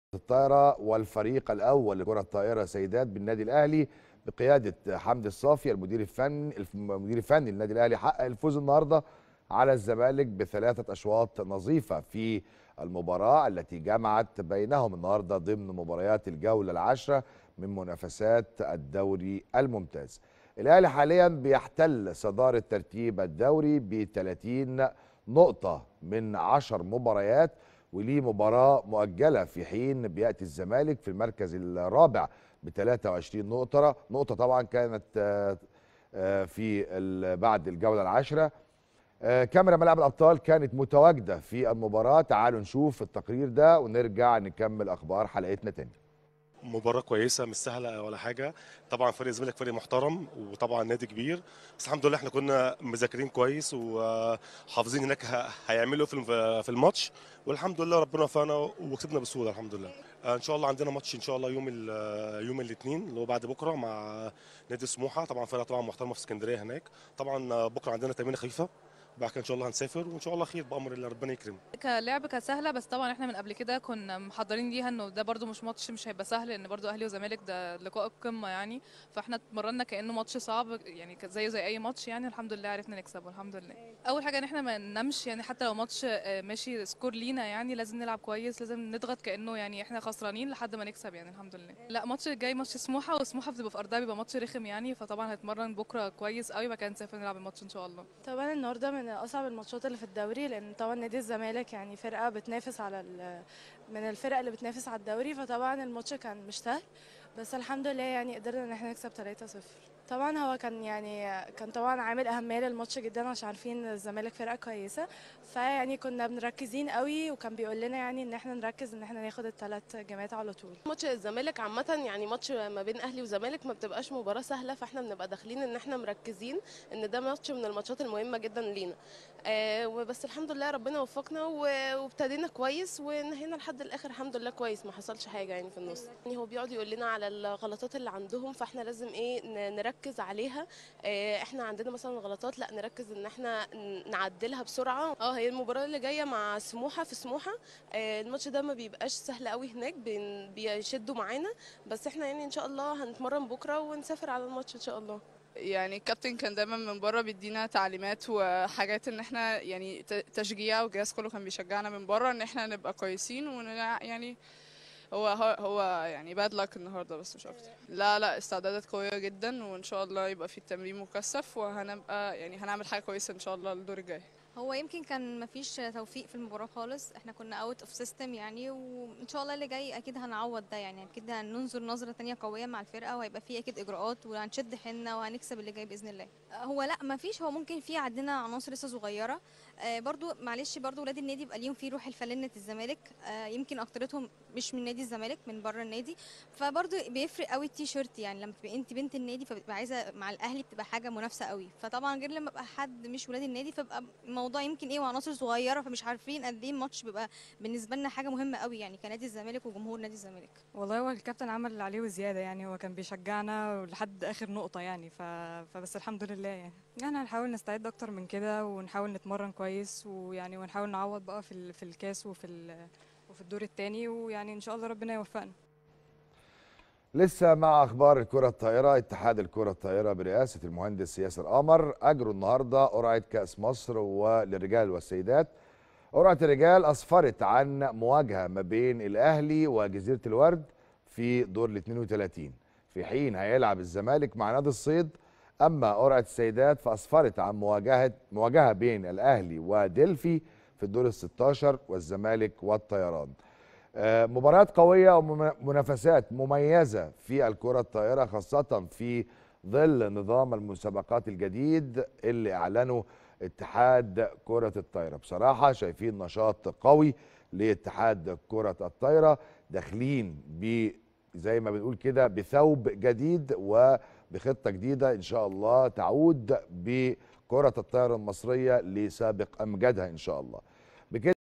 الطائرة والفريق الأول لكرة الطائرة سيدات بالنادي الأهلي بقيادة حمدي الصافي المدير الفني المدير الفني للنادي الأهلي حقق الفوز النهارده على الزمالك بثلاثة أشواط نظيفة في المباراة التي جمعت بينهم النهارده ضمن مباريات الجولة العاشرة من منافسات الدوري الممتاز. الأهلي حاليا بيحتل صدارة ترتيب الدوري ب 30 نقطة من 10 مباريات وليه مباراة مؤجلة في حين بيأتي الزمالك في المركز الرابع ب 23 نقطة نقطة طبعا كانت في بعد الجولة العاشرة كاميرا ملعب الأبطال كانت متواجدة في المباراة تعالوا نشوف التقرير ده ونرجع نكمل أخبار حلقتنا تاني مباراة كويسة مش سهلة ولا حاجة طبعا فريق الزمالك فريق محترم وطبعا نادي كبير بس الحمد لله احنا كنا مذاكرين كويس وحافظين هناك هيعملوا في الماتش والحمد لله ربنا وفقنا وكسبنا بسهولة الحمد لله ان شاء الله عندنا ماتش ان شاء الله يوم يوم الاثنين اللي هو بعد بكره مع نادي سموحه طبعا فرقه طبعا محترمه في اسكندريه هناك طبعا بكره عندنا تمرين خفيفه بعد كده ان شاء الله هنسافر وان شاء الله خير بامر الله ربنا يكرم كلعب كانت سهله بس طبعا احنا من قبل كده كنا محضرين ليها انه ده برده مش ماتش مش هيبقى سهل لان برده اهلي وزمالك ده لقاء القمه يعني فاحنا اتمرنا كانه ماتش صعب يعني زيه زي اي ماتش يعني الحمد لله عرفنا نكسب والحمد لله اول حاجه ان احنا ما ننامش يعني حتى لو ماتش ماشي سكور لينا يعني لازم نلعب كويس لازم نضغط كانه يعني احنا خسرانين لحد ما نكسب يعني الحمد لله لا ماتش الجاي ماتش سموحه وسموحه بتبقى في ارضها بيبقى ماتش رخم يعني فطبعا هنتمرن بكره كويس قوي بعد كده نسافر نلعب الماتش ان شاء الله طبعا النهارده من اصعب الماتشات اللي في الدوري لان طبعا نادي الزمالك يعني فرقه بتنافس على من الفرق اللي بتنافس على الدوري فطبعا الماتش كان مش سهل بس الحمد لله يعني قدرنا ان احنا نكسب 3-0 طبعا هو كان يعني كان طبعا عامل اهميه للماتش جدا عشان عارفين الزمالك فرقه كويسه فيعني كنا مركزين قوي وكان بيقول لنا يعني ان احنا نركز ان احنا ناخد الثلاث جامعات على طول ماتش الزمالك عامه يعني ماتش ما بين اهلي وزمالك ما بتبقاش مباراه سهله فاحنا بنبقى داخلين ان احنا مركزين ان ده ماتش من الماتشات المهمه جدا لينا آه وبس الحمد لله ربنا وفقنا وابتدينا كويس ونهينا لحد الاخر الحمد لله كويس ما حصلش حاجه يعني في النص يعني هو بيقعد يقول لنا على الغلطات اللي عندهم فاحنا لازم ايه نركز عليها آه احنا عندنا مثلا غلطات لا نركز ان احنا نعدلها بسرعه اه هي المباراه اللي جايه مع سموحه في سموحه آه الماتش ده ما بيبقاش سهل قوي هناك بيشدوا معانا بس احنا يعني ان شاء الله هنتمرن بكره ونسافر على الماتش ان شاء الله يعني الكابتن كان دايما من بره بيدينا تعليمات وحاجات ان احنا يعني تشجيع والجهاز كله كان بيشجعنا من بره ان احنا نبقى كويسين يعني هو هو يعني باد لك النهارده بس مش اكتر لا لا استعدادات قويه جدا وان شاء الله يبقى في التمرين مكثف وهنبقى يعني هنعمل حاجه كويسه ان شاء الله الدور الجاي هو يمكن كان مفيش توفيق في المباراه خالص احنا كنا اوت اوف سيستم يعني وان شاء الله اللي جاي اكيد هنعوض ده يعني اكيد هننظر نظره تانية قويه مع الفرقه وهيبقى في اكيد اجراءات وهنشد حيلنا وهنكسب اللي جاي باذن الله هو لا مفيش هو ممكن في عندنا عناصر لسه صغيره آه برضو معلش برضو ولاد النادي بيبقى ليهم في روح الفلنه الزمالك آه يمكن اكترتهم مش من نادي الزمالك من بره النادي فبرضو بيفرق قوي التي شيرت يعني لما تبقى انت بنت النادي فبتبقى عايزه مع الاهلي بتبقى حاجه منافسه قوي فطبعا غير لما يبقى حد مش ولاد النادي فبقى الموضوع يمكن ايه وعناصر صغيره فمش عارفين قد ايه الماتش بيبقى بالنسبه لنا حاجه مهمه قوي يعني كنادي الزمالك وجمهور نادي الزمالك والله هو الكابتن عمل اللي عليه وزياده يعني هو كان بيشجعنا لحد اخر نقطه يعني ف... فبس الحمد لله يعني يعني هنحاول نستعد اكتر من كده ونحاول نتمرن كويس ويعني ونحاول نعوض بقى في في الكاس وفي وفي الدور الثاني ويعني ان شاء الله ربنا يوفقنا لسه مع اخبار الكره الطائره اتحاد الكره الطائره برئاسه المهندس ياسر قمر اجروا النهارده قرعه كاس مصر وللرجال والسيدات قرعه الرجال اسفرت عن مواجهه ما بين الاهلي وجزيره الورد في دور ال 32 في حين هيلعب الزمالك مع نادي الصيد اما قرعه السيدات فاسفرت عن مواجهه مواجهه بين الاهلي ودلفي في الدور ال 16 والزمالك والطيران مباريات قوية ومنافسات مميزة في الكرة الطائرة خاصة في ظل نظام المسابقات الجديد اللي أعلنه اتحاد كرة الطائرة بصراحة شايفين نشاط قوي لاتحاد كرة الطائرة داخلين ب زي ما بنقول كده بثوب جديد وبخطة جديدة إن شاء الله تعود بكرة الطائرة المصرية لسابق أمجادها إن شاء الله بكده